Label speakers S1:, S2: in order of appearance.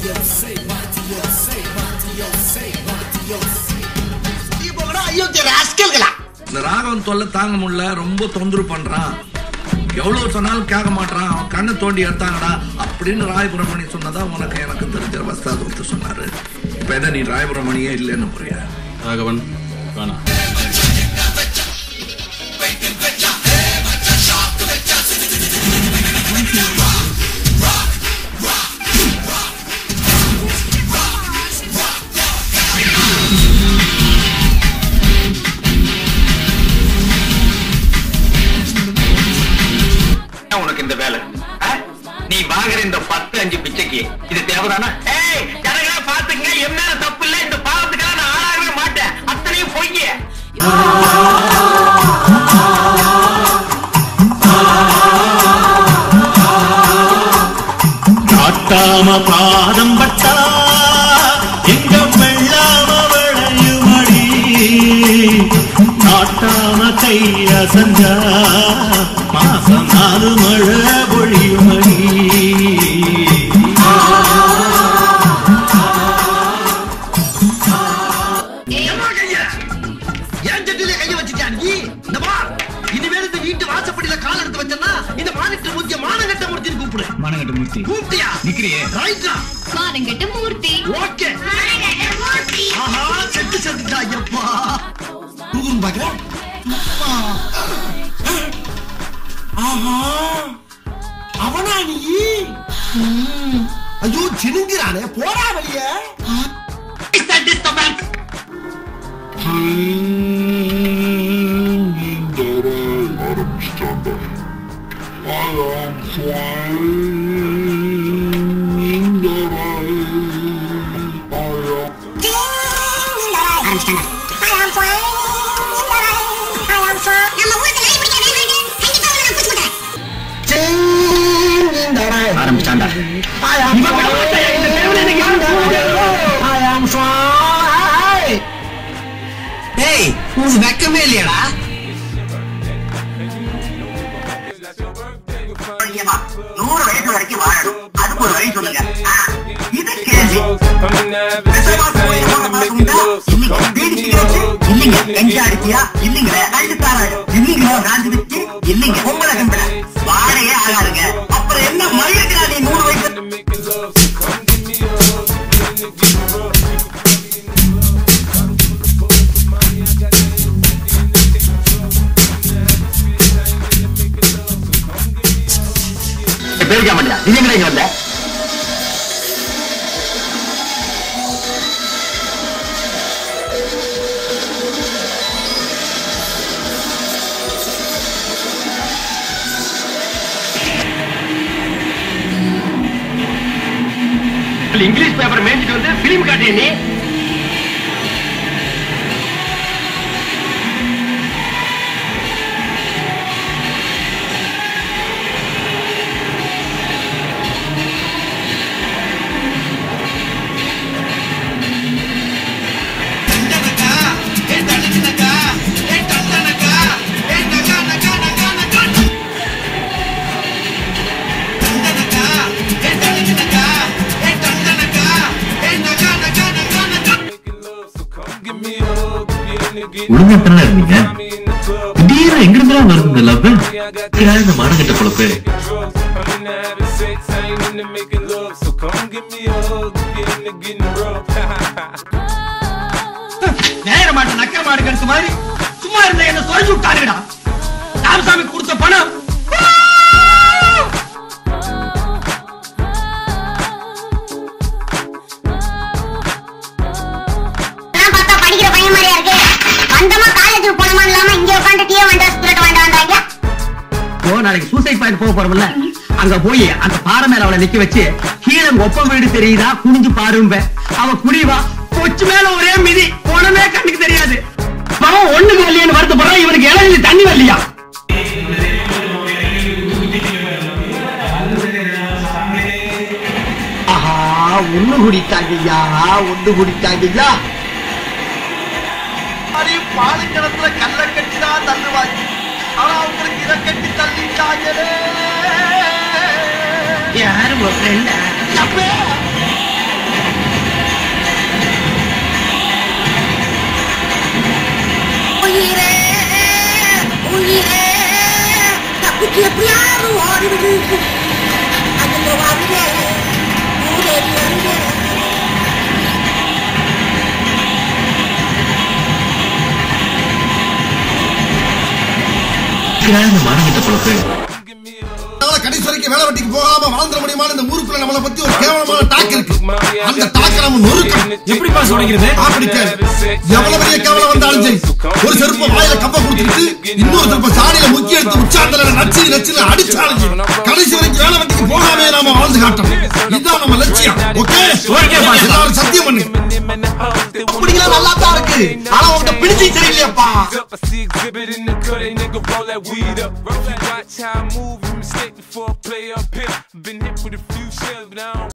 S1: இந்த ராகவன் தொல்லை தாங்க முடியல ரொம்ப தொந்தரவு பண்றான் எவ்வளவு சொன்னாலும் கேட்க மாட்டான் அவன் கண்ணை தோண்டி எடுத்தாங்கடா அப்படின்னு ராயபுரமணி சொன்னதா உனக்கு எனக்கு தெரிஞ்ச வஸ்தாது ஒருத்தர் சொன்னாரு இப்ப என்ன நீ ராயபுரமணியே இல்லைன்னு புரிய
S2: ராகவன் வேணாம்
S3: உனக்கு இந்த வேலை ஆ? நீ வாங்குற இந்த பத்து அஞ்சு பிச்சைக்கு இது தேவைதானா ஏய் ஜனங்களா பாத்துங்க என் மேல தப்பு இல்ல இந்த பாவத்துக்காக நான் ஆளாகவே மாட்டேன் அத்தனையும் பொய்ய
S4: நாட்டாம பாதம் பட்டா எங்க வெள்ளாம விளையுமடி நாட்டாம கைய சஞ்சா மாசம் நாலு மழை பொழியுமடி
S5: ஏன் சட்டில கைய வச்சுட்டியா நீ இந்த பார் இனிமேல் இந்த வீட்டு வாசப்படியில கால் எடுத்து வச்சனா இந்த மானிட்டர் மூஞ்சிய மானங்கட்ட மூர்த்தின்னு கூப்பிடு
S2: மானகட்ட மூர்த்தி
S5: கூப்பிட்டியா
S2: நிக்கிறியே
S5: ரைட்டா
S6: மானங்கெட்ட மூர்த்தி
S5: ஓகே ஆஹா செத்து செத்துட்டா ஐயப்பா குறுகுறு பாக்குற ஆஹா அவனா நீ ஐயோ சினுங்கிறானே போடா வெளியே
S3: ஆரம்பிச்சாண்டா
S5: டேய் உனக்கு வெக்கமே இல்லையாடா
S7: நூறு வயசு வரைக்கும் வாழணும் அதுக்கு ஒரு வழி சொல்லுங்க ஆ, இது கேள்வி பெசவாஸ் கோயில் போன மாசம் உண்டா? இல்லைங்க பீடி சிகரெட்டு? இல்லைங்க கஞ்சா அடிச்சியா இல்லைங்க கழுத்தாரா இல்லைங்க ராஜி விட்டு இல்லைங்க பொம்பளை கம்பளை வாழையே ஆகாதுங்க அப்புறம் என்ன மயிலுக்கு நீ நூறு வயசு
S3: பேருக்க மாட்டியா நீ எங்க இங்க வந்த இங்கிலீஷ் பேப்பர் மேய்ச்சிட்டு வந்து பிலிம் காட்டிய நீ
S4: ஒழுங்கா இருந்தீங்க திடீர்னு எங்க இருந்தெல்லாம் வருது இந்த லவ் இந்த மானகட்ட பொழப்பு
S5: நேர மாட்டு நக்கர மாடு கடிச்ச மாதிரி சும்மா இருந்த என்ன தொலைச்சு விட்டாருடா ராமசாமி கொடுத்த பணம்
S6: இதெல்லாம் பார்த்தா படிக்கிற பையன் மாதிரியா இருக்கு வந்தமா காலேஜுக்கு போனமா இல்லாம இங்க உட்காந்து டீ வேண்டாம் சிகரெட் வேண்டாம் வந்தாங்க
S5: ஓ நாளைக்கு சூசைட் பாயிண்ட் போக போறோம்ல அங்க போய் அந்த பாறை மேல அவளை நிக்க வச்சு கீழே ஒப்ப வீடு தெரியுதா குனிஞ்சு பாரும்ப அவ குடிவா கொச்சு மேல ஒரே மிதி போனமே கண்ணுக்கு தெரியாது பணம் ஒண்ணுக்கு வரலையான்னு வருத்தப்படுறான் இவனுக்கு இளநிலை தண்ணி வரலையா ஆஹா ஒண்ணு குடித்தாங்கய்யா ஒண்ணு குடித்தாங்கய்யா பாலுக்கிணத்துல கல்ல கட்டி தான் தள்ளுவாங்க ஆனா அவங்களுக்கு இதை கட்டி தள்ளிட்டாங்களே யாரு உங்க ஃப்ரெண்டா
S6: உயிரே தப்பிச்சு எப்படியாவது ஓடிவிடு அதுல வந்து ஊரேறி வந்து
S4: இந்த மானங்கிட்ட பொழப்பு
S8: அதனால கடைசி வரைக்கும் வேலை வெட்டிக்கு போகாம வாழ்ந்துட முடியுமான்னு இந்த ஊருக்குள்ள நம்மளை பத்தி ஒரு கேவலமான டாக் இருக்கு அந்த டாக்க நம்ம நொறுக்கணும்
S5: எப்படிப்பா சொல்லிக்கிறது
S8: அப்படி கேளு எவ்வளவு பெரிய கேவலம் வந்தாலும் சரி ஒரு செருப்பு வாயில கப்ப கொடுத்துட்டு இன்னொரு செருப்ப சாணியில முக்கி எடுத்து உச்சாந்தல நச்சு நச்சு அடிச்சாலும் சரி கடைசி வரைக்கும் வேலை வெட்டிக்கு போகாம நாம வாழ்ந்து காட்டணும் இதுதான் நம்ம லட்சியம் ஓகே
S5: Okay, boss.
S8: எல்லாரும் சத்தியம் பண்ணு அப்படிங்களா நல்லா தான் இருக்கு ஆனா உங்ககிட்ட பிடிச்சி சரியில்லையாப்பா
S9: up. I see exhibit in the cut, that nigga roll that weed up. You watch how I move, you mistake before I play up here. Been hit with a few shells, but I don't